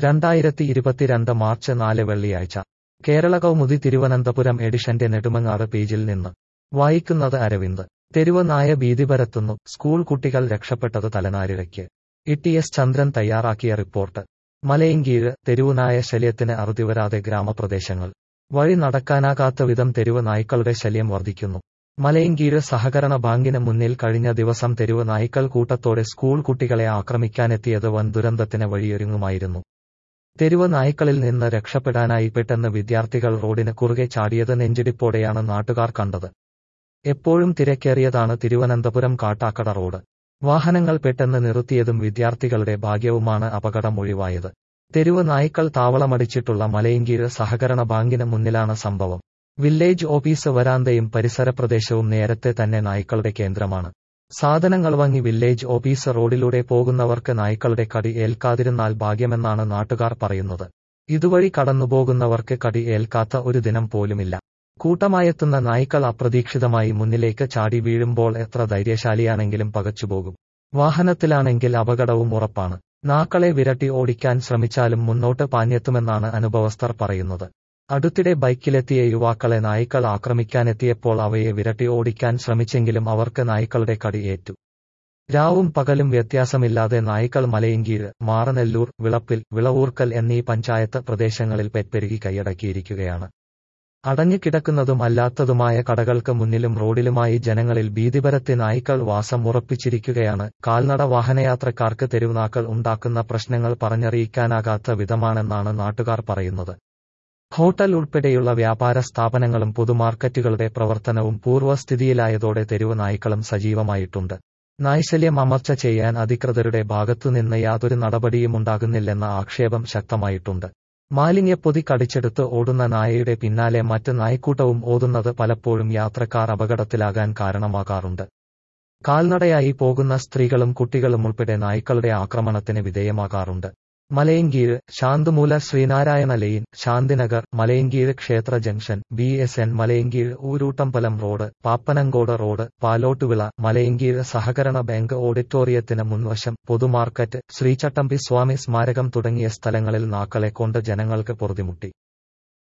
രണ്ടായിരത്തി ഇരുപത്തിരണ്ട് മാർച്ച് നാല് വെള്ളിയാഴ്ച കേരള കൗമുദി തിരുവനന്തപുരം എഡിഷന്റെ നെടുമങ്ങാട് പേജിൽ നിന്ന് വായിക്കുന്നത് അരവിന്ദ് തെരുവ് നായ ഭീതി പരത്തുന്നു സ്കൂൾ കുട്ടികൾ രക്ഷപ്പെട്ടത് തലനാരിഴയ്ക്ക് ഇ എസ് ചന്ദ്രൻ തയ്യാറാക്കിയ റിപ്പോർട്ട് മലയങ്കീഴ് തെരുവുനായ ശല്യത്തിന് അറുതിവരാതെ ഗ്രാമപ്രദേശങ്ങൾ വഴി നടക്കാനാകാത്ത വിധം തെരുവ് നായ്ക്കളുടെ ശല്യം വർദ്ധിക്കുന്നു മലയങ്കീഴ് സഹകരണ ബാങ്കിന് മുന്നിൽ കഴിഞ്ഞ ദിവസം തെരുവ് നായ്ക്കൾ കൂട്ടത്തോടെ സ്കൂൾ കുട്ടികളെ ആക്രമിക്കാനെത്തിയത് വൻ ദുരന്തത്തിന് വഴിയൊരുങ്ങുമായിരുന്നു തെരുവ് നായ്ക്കളിൽ നിന്ന് രക്ഷപ്പെടാനായി പെട്ടെന്ന് വിദ്യാർത്ഥികൾ റോഡിന് കുറുകെ ചാടിയത് നെഞ്ചിടിപ്പോടെയാണ് നാട്ടുകാർ കണ്ടത് എപ്പോഴും തിരക്കേറിയതാണ് തിരുവനന്തപുരം കാട്ടാക്കട റോഡ് വാഹനങ്ങൾ പെട്ടെന്ന് നിർത്തിയതും വിദ്യാർത്ഥികളുടെ ഭാഗ്യവുമാണ് അപകടം ഒഴിവായത് തെരുവ് നായ്ക്കൾ താവളമടിച്ചിട്ടുള്ള മലയങ്കീഴ് സഹകരണ ബാങ്കിന് മുന്നിലാണ് സംഭവം വില്ലേജ് ഓഫീസ് വരാന്തയും പരിസര പ്രദേശവും നേരത്തെ തന്നെ നായ്ക്കളുടെ കേന്ദ്രമാണ് സാധനങ്ങൾ വാങ്ങി വില്ലേജ് ഓഫീസ് റോഡിലൂടെ പോകുന്നവർക്ക് നായ്ക്കളുടെ കടി ഏൽക്കാതിരുന്നാൽ ഭാഗ്യമെന്നാണ് നാട്ടുകാർ പറയുന്നത് ഇതുവഴി കടന്നുപോകുന്നവർക്ക് കടി ഏൽക്കാത്ത ഒരു ദിനം പോലുമില്ല കൂട്ടമായെത്തുന്ന നായ്ക്കൾ അപ്രതീക്ഷിതമായി മുന്നിലേക്ക് ചാടി വീഴുമ്പോൾ എത്ര ധൈര്യശാലിയാണെങ്കിലും പകച്ചുപോകും വാഹനത്തിലാണെങ്കിൽ അപകടവും ഉറപ്പാണ് നാക്കളെ വിരട്ടി ഓടിക്കാൻ ശ്രമിച്ചാലും മുന്നോട്ട് പാഞ്ഞെത്തുമെന്നാണ് അനുഭവസ്ഥർ പറയുന്നത് അടുത്തിടെ ബൈക്കിലെത്തിയ യുവാക്കളെ നായ്ക്കൾ ആക്രമിക്കാനെത്തിയപ്പോൾ അവയെ വിരട്ടി ഓടിക്കാൻ ശ്രമിച്ചെങ്കിലും അവർക്ക് നായ്ക്കളുടെ കടിയേറ്റു രാവും പകലും വ്യത്യാസമില്ലാതെ നായ്ക്കൾ മലയങ്കീഴ് മാറനെല്ലൂർ വിളപ്പിൽ വിളവൂർക്കൽ എന്നീ പഞ്ചായത്ത് പ്രദേശങ്ങളിൽ പെറ്റ്പെരുകി കൈയടക്കിയിരിക്കുകയാണ് അടഞ്ഞുകിടക്കുന്നതും അല്ലാത്തതുമായ കടകൾക്ക് മുന്നിലും റോഡിലുമായി ജനങ്ങളിൽ ഭീതിപരത്തി നായ്ക്കൾ വാസം ഉറപ്പിച്ചിരിക്കുകയാണ് കാൽനട വാഹനയാത്രക്കാർക്ക് തെരുവുനാക്കൾ ഉണ്ടാക്കുന്ന പ്രശ്നങ്ങൾ പറഞ്ഞറിയിക്കാനാകാത്ത വിധമാണെന്നാണ് നാട്ടുകാർ പറയുന്നത് ഹോട്ടൽ ഉൾപ്പെടെയുള്ള വ്യാപാര സ്ഥാപനങ്ങളും പൊതുമാർക്കറ്റുകളുടെ പ്രവർത്തനവും പൂർവ്വസ്ഥിതിയിലായതോടെ തെരുവ് നായ്ക്കളും സജീവമായിട്ടുണ്ട് നായ്ശല്യം അമർച്ച ചെയ്യാൻ അധികൃതരുടെ ഭാഗത്തുനിന്ന് യാതൊരു നടപടിയും ഉണ്ടാകുന്നില്ലെന്ന ആക്ഷേപം ശക്തമായിട്ടുണ്ട് മാലിന്യപ്പൊതി കടിച്ചെടുത്ത് ഓടുന്ന നായയുടെ പിന്നാലെ മറ്റ് നായ്ക്കൂട്ടവും ഓതുന്നത് പലപ്പോഴും യാത്രക്കാർ അപകടത്തിലാകാൻ കാരണമാകാറുണ്ട് കാൽനടയായി പോകുന്ന സ്ത്രീകളും കുട്ടികളും ഉൾപ്പെടെ നായ്ക്കളുടെ ആക്രമണത്തിന് വിധേയമാകാറുണ്ട് മലയങ്കീഴ് ശാന്തുമൂല ശ്രീനാരായണ ലൈൻ ശാന്തിനഗർ മലയങ്കീഴ് ക്ഷേത്ര junction B S N Malayinkeezhu Oorootambalam road Pappanamcode road Palottuvila Malayinkeezhu സഹകരണ ബാങ്ക് ഓഡിറ്റോറിയത്തിന് മുൻവശം പൊതുമാർക്കറ്റ് ശ്രീചട്ടമ്പി സ്വാമി സ്മാരകം തുടങ്ങിയ സ്ഥലങ്ങളിൽ നാക്കളെ കൊണ്ട് ജനങ്ങൾക്ക് പൊറുതിമുട്ടി